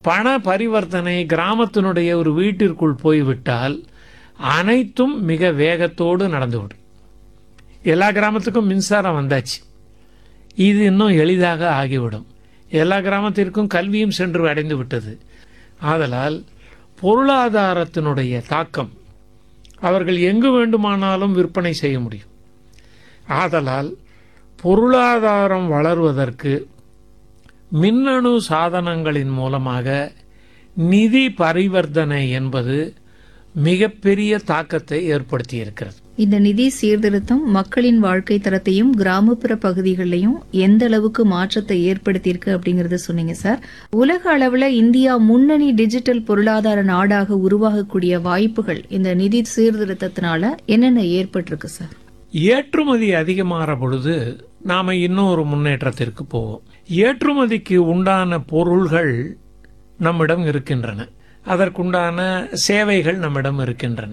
பண பரிவர்த்தனை கிராமத்தினுடைய ஒரு வீட்டிற்குள் போய்விட்டால் அனைத்தும் மிக வேகத்தோடு நடந்துவிடும் எல்லா கிராமத்துக்கும் மின்சாரம் வந்தாச்சு இது இன்னும் எளிதாக ஆகிவிடும் எல்லா கிராமத்திற்கும் கல்வியும் சென்று அடைந்து விட்டது ஆதலால் பொருளாதாரத்தினுடைய தாக்கம் அவர்கள் எங்கு வேண்டுமானாலும் விற்பனை செய்ய முடியும் ஆதலால் பொருளாதாரம் வளர்வதற்கு மின்னணு சாதனங்களின் மூலமாக நிதி பரிவர்த்தனை என்பது மிகப்பெரிய தாக்கத்தை ஏற்படுத்தியிருக்கிறது இந்த நிதி சீர்திருத்தம் மக்களின் வாழ்க்கை தரத்தையும் கிராமப்புற பகுதிகளிலையும் எந்த அளவுக்கு மாற்றத்தை ஏற்படுத்தியிருக்கு அப்படிங்கறத சொன்னீங்க சார் உலக அளவுல இந்தியா முன்னணி டிஜிட்டல் பொருளாதார நாடாக உருவாகக்கூடிய வாய்ப்புகள் இந்த நிதி சீர்திருத்தத்தினால என்னென்ன ஏற்பட்டிருக்கு சார் ஏற்றுமதி அதிகமாகிற பொழுது நாம இன்னும் ஒரு முன்னேற்றத்திற்கு போவோம் ஏற்றுமதிக்கு உண்டான பொருள்கள் நம்மிடம் இருக்கின்றன அதற்குண்டான சேவைகள் நம்மிடம் இருக்கின்றன